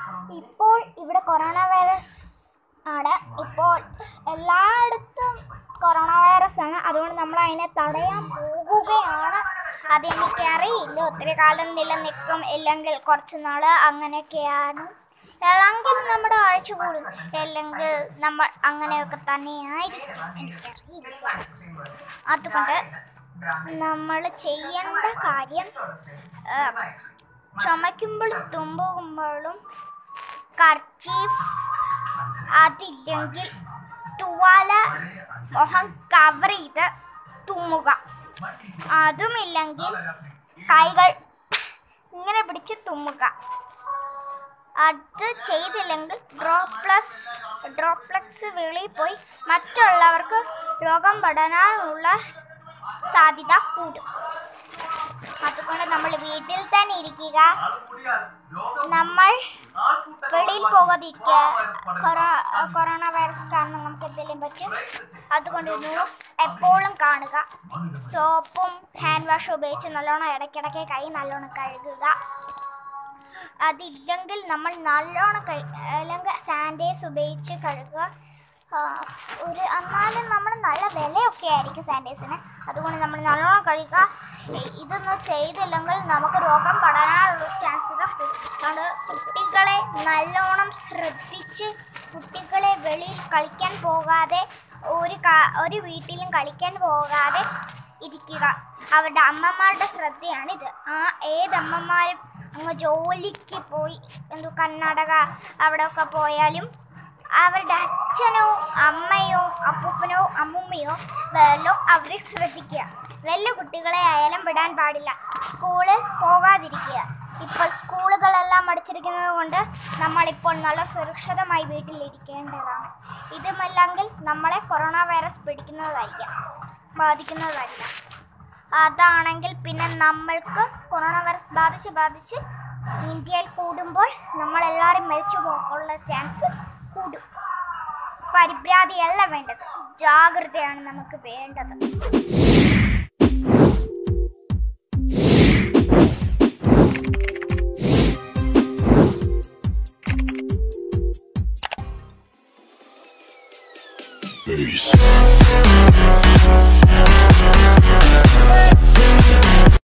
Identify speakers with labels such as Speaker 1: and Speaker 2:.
Speaker 1: ഇപ്പോൾ ഇവിടെ corona virus ആണ് ഇപ്പോൾ എല്ലായിടത്തും കൊറോണ വൈറസ് ആണ് അതുകൊണ്ട് നമ്മൾ അതിനെ തടയാൻ പോകുകയാണ് അതെനിക്കറിയില്ല ഒത്തിരി കാലം നിലനിൽക്കും ഇല്ലെങ്കിൽ കുറച്ച് നാൾ അങ്ങനെയൊക്കെയാണ് അല്ലെങ്കിൽ നമ്മുടെ ആഴ്ച കൂടും അല്ലെങ്കിൽ നമ്മൾ അങ്ങനെയൊക്കെ തന്നെയായിരിക്കും എനിക്കറിയില്ല അതുകൊണ്ട് നമ്മൾ ചെയ്യേണ്ട കാര്യം ആ, ചുമയ്ക്കുമ്പോഴും തുമ്പുമ്പോഴും കർച്ചീഫ് അതില്ലെങ്കിൽ തുവാല മുഖം കവർ ചെയ്ത് തുമ്മുക അതുമില്ലെങ്കിൽ കൈകൾ ഇങ്ങനെ പിടിച്ച് തുമ്മുക അത് ചെയ്തില്ലെങ്കിൽ ഡ്രോപ്ലസ് ഡ്രോപ്ലക്സ് വെളിയിൽ പോയി മറ്റുള്ളവർക്ക് രോഗം പടരാനുള്ള സാധ്യത കൂടും അതുകൊണ്ട് നമ്മൾ വീട്ടിൽ തന്നെ ഇരിക്കുക നമ്മൾ വെളിയിൽ പോകാതിരിക്കുക കൊറോ- കൊറോണ വൈറസ് കാരണം നമുക്ക് എന്തെങ്കിലും പറ്റും അതുകൊണ്ട് ന്യൂസ് എപ്പോഴും കാണുക സോപ്പും ഹാൻഡ് വാഷും ഉപയോഗിച്ച് നല്ലോണം ഇടയ്ക്കിടയ്ക്ക് കൈ നല്ലോണം കഴുകുക അതില്ലെങ്കിൽ നമ്മൾ നല്ലോണം കൈ അല്ലെങ്കിൽ സാനിറ്റൈസ് ഉപയോഗിച്ച് കഴുകുക ആ, ഒരു എന്നാലും നമ്മൾ നല്ല വിലയൊക്കെ ആയിരിക്കും സാനിറ്റൈസിന് അതുകൊണ്ട് നമ്മൾ നല്ലോണം കഴുകുക ഇ- ഇതൊന്നും ചെയ്തില്ലെങ്കിൽ നമുക്ക് രോഗം പടരാനുള്ള ചാൻസ് അതുകൊണ്ട് കുട്ടികളെ നല്ലോണം ശ്രദ്ധിച്ച് കുട്ടികളെ വെളിയിൽ കളിക്കാൻ പോകാതെ ഒരു കാ- ഒരു വീട്ടിലും കളിക്കാൻ പോകാതെ ഇരിക്കുക അവരുടെ അമ്മമാരുടെ ശ്രദ്ധയാണിത് ആ ഏതമ്മമാരും അങ്ങ് ജോലിക്ക് പോയി എന്തോ കർണാടക അവിടെയൊക്കെ പോയാലും അവരുടെ അച്ഛനോ അമ്മയോ അപ്പൂപ്പനോ അമ്മൂമ്മയോ വല്ലോ അവരെ ശ്രദ്ധിക്കുക വലിയ കുട്ടികളെ ആയാലും വിടാൻ പാടില്ല സ്കൂളിൽ പോകാതിരിക്കുക ഇപ്പോൾ സ്കൂളുകളെല്ലാം അടച്ചിരിക്കുന്നത് കൊണ്ട് നമ്മളിപ്പോൾ നല്ല സുരക്ഷിതമായി വീട്ടിലിരിക്കേണ്ടതാണ് ഇതുമല്ലെങ്കിൽ നമ്മളെ കൊറോണ വൈറസ് പിടിക്കുന്നതായിരിക്കാം ബാധിക്കുന്നതായിരിക്കാം അതാണെങ്കിൽ പിന്നെ നമ്മൾക്ക് കൊറോണ വൈറസ് ബാധിച്ച് ബാധിച്ച് ഇന്ത്യയിൽ കൂടുമ്പോൾ നമ്മളെല്ലാവരും മരിച്ചു പോകാനുള്ള ചാൻസ് കൂടും പരിഭ്രാതിയല്ല വേണ്ടത് ജാഗ്രതയാണ് നമുക്ക് വേണ്ടത്
Speaker 2: Peace.